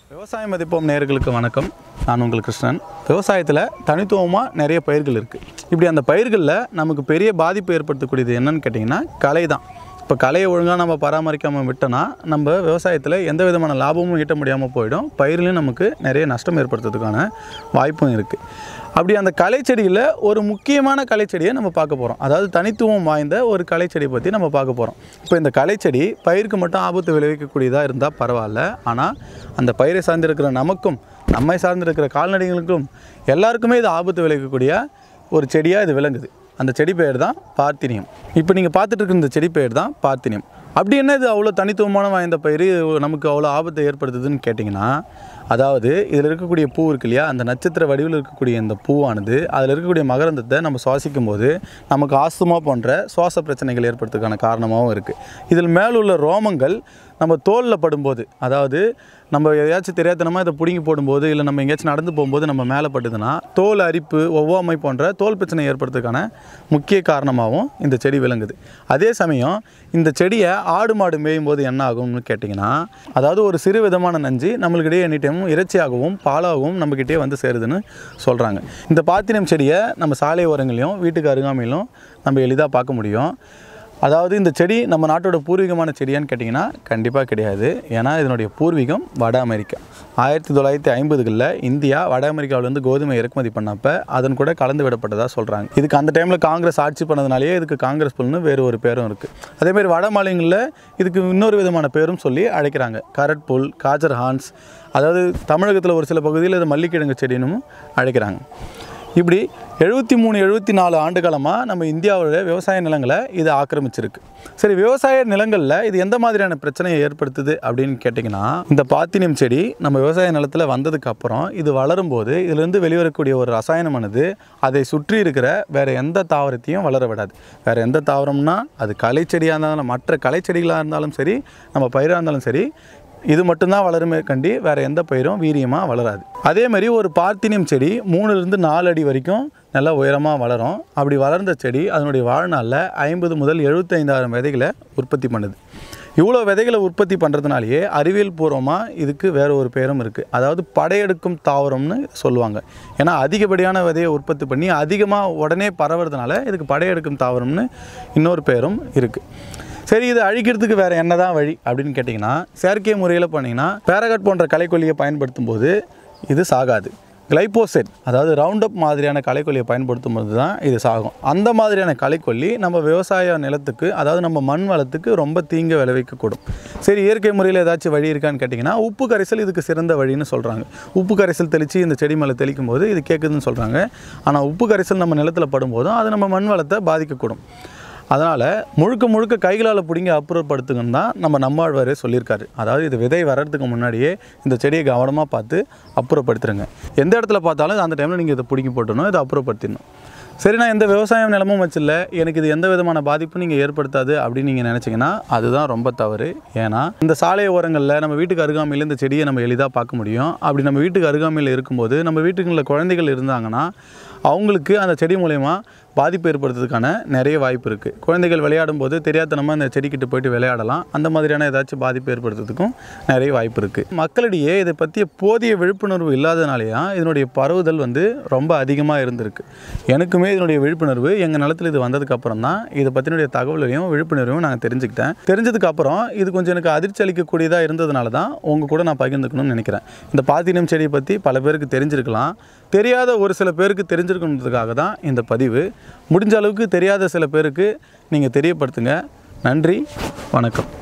விவசாயம் மதிப்போம் நேயர்களுக்கு வணக்கம் நான் உங்கள் கிருஷ்ணன் விவசாயத்தில் தனித்துவமாக நிறைய பயிர்கள் இருக்குது இப்படி அந்த பயிர்களில் நமக்கு பெரிய பாதிப்பு ஏற்படுத்தக்கூடியது என்னன்னு கேட்டிங்கன்னா கலை தான் இப்போ கலையை ஒழுங்காக நம்ம பராமரிக்காமல் விட்டோன்னா நம்ம விவசாயத்தில் எந்த விதமான லாபமும் ஈட்ட முடியாமல் போயிடும் பயிர்லையும் நமக்கு நிறைய நஷ்டம் ஏற்படுத்துறதுக்கான வாய்ப்பும் இருக்குது அப்படி அந்த கலைச்செடியில் ஒரு முக்கியமான கலைச்செடியை நம்ம பார்க்க போகிறோம் அதாவது தனித்துவம் வாய்ந்த ஒரு கலைச்செடியை பற்றி நம்ம பார்க்க போகிறோம் இப்போ இந்த கலைச்செடி பயிருக்கு மட்டும் ஆபத்து விளைவிக்கக்கூடியதாக இருந்தால் பரவாயில்ல ஆனால் அந்த பயிரை சார்ந்திருக்கிற நமக்கும் நம்மை சார்ந்திருக்கிற கால்நடைகளுக்கும் எல்லாருக்குமே இது ஆபத்து விளைவிக்கக்கூடிய ஒரு செடியாக இது விளங்குது அந்த செடி பெயர் தான் பார்த்தினியம் இப்போ நீங்கள் பார்த்துட்டு இருக்கிற இந்த செடி பெயர் தான் பார்த்தினியம் அப்படி என்ன இது அவ்வளோ தனித்துவமான வாய்ந்த பயிர் நமக்கு அவ்வளோ ஆபத்தை ஏற்படுத்துதுன்னு கேட்டிங்கன்னா அதாவது இதில் இருக்கக்கூடிய பூ இருக்கு இல்லையா அந்த நட்சத்திர வடிவில் இருக்கக்கூடிய இந்த பூவானது அதில் இருக்கக்கூடிய மகரந்தத்தை நம்ம சுவாசிக்கும் போது நமக்கு ஆஸ்துமா போன்ற சுவாச பிரச்சனைகள் ஏற்படுறதுக்கான காரணமாகவும் இருக்குது இதில் மேலுள்ள ரோமங்கள் நம்ம தோலில் படும்போது அதாவது நம்ம எதையாச்சும் தெரியாதனமாக இதை பிடுங்கி போடும்போது இல்லை நம்ம எங்கேயாச்சும் நடந்து போகும்போது நம்ம மேலே பட்டுதுன்னா தோல் அரிப்பு ஒவ்வாமை போன்ற தோல் பிரச்சனை ஏற்படுறதுக்கான முக்கிய காரணமாகவும் இந்த செடி விளங்குது அதே சமயம் இந்த செடியை ஆடு மாடு மேயும் போது என்ன ஆகும்னு கேட்டிங்கன்னா அதாவது ஒரு சிறு விதமான நஞ்சு நம்மளுக்கிடையே எனி டைமும் இறைச்சியாகவும் பாலாகவும் நம்மக்கிட்டே வந்து சேருதுன்னு சொல்கிறாங்க இந்த பாத்திரம் செடியை நம்ம சாலை ஓரங்களையும் வீட்டுக்கு அருகாமையிலும் நம்ம எளிதாக பார்க்க முடியும் அதாவது இந்த செடி நம்ம நாட்டோட பூர்வீகமான செடியான்னு கேட்டிங்கன்னா கண்டிப்பாக கிடையாது ஏன்னா இதனுடைய பூர்வீகம் வட அமெரிக்கா ஆயிரத்தி தொள்ளாயிரத்தி ஐம்பதுகளில் இந்தியா வட அமெரிக்காவிலேருந்து கோதுமை இறக்குமதி பண்ணப்போ அதன் கூட கலந்து விடப்பட்டதாக சொல்கிறாங்க இதுக்கு அந்த டைமில் காங்கிரஸ் ஆட்சி பண்ணதுனாலேயே இதுக்கு காங்கிரஸ் புல்னு வேறு ஒரு பேரும் இருக்குது அதேமாதிரி வட மாநிலங்களில் இதுக்கு இன்னொரு விதமான பேரும் சொல்லி அழைக்கிறாங்க கரட் புல் காஜர் ஹான்ஸ் அதாவது தமிழகத்தில் ஒரு சில பகுதியில் இது மல்லிக்கிழங்கு செடினும் அழைக்கிறாங்க இப்படி எழுபத்தி மூணு எழுபத்தி நாலு ஆண்டு காலமாக நம்ம இந்தியாவோட விவசாய நிலங்களை இது ஆக்கிரமிச்சிருக்கு சரி விவசாய நிலங்களில் இது எந்த மாதிரியான பிரச்சனையை ஏற்படுத்துது அப்படின்னு கேட்டிங்கன்னா இந்த பாத்தினியம் செடி நம்ம விவசாய நிலத்தில் வந்ததுக்கு அப்புறம் இது வளரும்போது இதிலிருந்து வெளிவரக்கூடிய ஒரு ரசாயனமானது அதை சுற்றி இருக்கிற வேறு எந்த தாவரத்தையும் வளர விடாது வேறு எந்த தாவரம்னா அது களை செடியாக இருந்தாலும் மற்ற களை செடிகளாக இருந்தாலும் சரி நம்ம பயிராக இருந்தாலும் சரி இது மட்டும்தான் வளருமே கண்டி வேறு எந்த பயிரும் வீரியமாக வளராது அதே மாதிரி ஒரு பார்த்தினியம் செடி மூணுலேருந்து நாலு அடி வரைக்கும் நல்லா உயரமாக வளரும் அப்படி வளர்ந்த செடி அதனுடைய வாழ்நாளில் ஐம்பது முதல் எழுபத்தைந்தாயிரம் விதைகளை உற்பத்தி பண்ணுது இவ்வளோ விதைகளை உற்பத்தி பண்ணுறதுனாலேயே அறிவியல் பூர்வமாக இதுக்கு வேறு ஒரு பேரும் இருக்குது அதாவது படையெடுக்கும் தாவரம்னு சொல்லுவாங்க ஏன்னா அதிகப்படியான விதையை உற்பத்தி பண்ணி அதிகமாக உடனே பரவுறதுனால இதுக்கு படையெடுக்கும் தாவரம்னு இன்னொரு பேரும் இருக்குது சரி இது அழிக்கிறதுக்கு வேறு என்னதான் வழி அப்படின்னு கேட்டிங்கன்னா செயற்கை முறையில் பண்ணிங்கன்னா பேரகட் போன்ற களைக்கொல்லியை பயன்படுத்தும் போது இது சாகாது கிளைபோசெட் அதாவது ரவுண்ட் அப் மாதிரியான களைக்கொல்லியை பயன்படுத்தும் போது தான் இது சாகும் அந்த மாதிரியான களைக்கொல்லி நம்ம விவசாய நிலத்துக்கு அதாவது நம்ம மண் வளத்துக்கு ரொம்ப தீங்கு விளைவிக்கக்கூடும் சரி இயற்கை முறையில் ஏதாச்சும் வழி இருக்கான்னு கேட்டிங்கன்னா உப்பு கரைசல் இதுக்கு சிறந்த வழின்னு சொல்கிறாங்க உப்பு கரைசல் தெளித்து இந்த செடி மேலே தெளிக்கும் போது இது கேட்குதுன்னு சொல்கிறாங்க ஆனால் உப்பு கரைசல் நம்ம நிலத்தில் படும்போதும் அது நம்ம மண் வளத்தை பாதிக்கக்கூடும் அதனால் முழுக்க முழுக்க கைகளால் பிடிங்கி அப்புறப்படுத்துங்கன்னு தான் நம்ம நம்மாழ்வாரே சொல்லியிருக்காரு அதாவது இது விதை வர்றதுக்கு முன்னாடியே இந்த செடியை கவனமாக பார்த்து அப்புறப்படுத்துருங்க எந்த இடத்துல பார்த்தாலும் அந்த டைமில் நீங்கள் இதை பிடிங்கி போட்டணும் இதை அப்புறப்படுத்திடணும் சரி நான் எந்த விவசாயம் நிலமும் வச்சில்ல எனக்கு இது எந்த விதமான பாதிப்பும் நீங்கள் ஏற்படுத்தாது அப்படின்னு நீங்கள் நினச்சிங்கன்னா அதுதான் ரொம்ப தவறு ஏன்னா இந்த சாலை ஓரங்களில் நம்ம வீட்டுக்கு அருகாமையில் இந்த செடியை நம்ம எளிதாக பார்க்க முடியும் அப்படி நம்ம வீட்டுக்கு அருகாமையில் இருக்கும்போது நம்ம வீட்டுக்குள்ள குழந்தைகள் இருந்தாங்கன்னா அவங்களுக்கு அந்த செடி மூலயமா பாதிப்பு ஏற்படுத்துறதுக்கான நிறைய வாய்ப்பு இருக்குது குழந்தைகள் விளையாடும் போது தெரியாதனமாக அந்த செடிக்கிட்ட போயிட்டு விளையாடலாம் அந்த மாதிரியான ஏதாச்சும் பாதிப்பு ஏற்படுத்துறதுக்கும் நிறைய வாய்ப்பு இருக்குது மக்களிடையே இதை பற்றிய போதிய விழிப்புணர்வு இல்லாதனாலேயா இதனுடைய பரவுதல் வந்து ரொம்ப அதிகமாக இருந்திருக்கு எனக்குமே இதனுடைய விழிப்புணர்வு எங்கள் நிலத்தில் இது வந்ததுக்கு அப்புறம் தான் இதை பற்றினுடைய தகவலையும் விழிப்புணர்வையும் நான் தெரிஞ்சுக்கிட்டேன் தெரிஞ்சதுக்கு அப்புறம் இது கொஞ்சம் எனக்கு அதிர்ச்சி அளிக்கக்கூடியதாக இருந்ததுனால தான் உங்கள் கூட நான் பகிர்ந்துக்கணும்னு நினைக்கிறேன் இந்த பாத்தினம் செடியை பற்றி பல பேருக்கு தெரிஞ்சிருக்கலாம் தெரியாத ஒரு சில பேருக்கு தெரிஞ்சிருக்கணுன்றதுக்காக தான் இந்த பதிவு முடிஞ்ச அளவுக்கு தெரியாத சில பேருக்கு நீங்கள் தெரியப்படுத்துங்க நன்றி வணக்கம்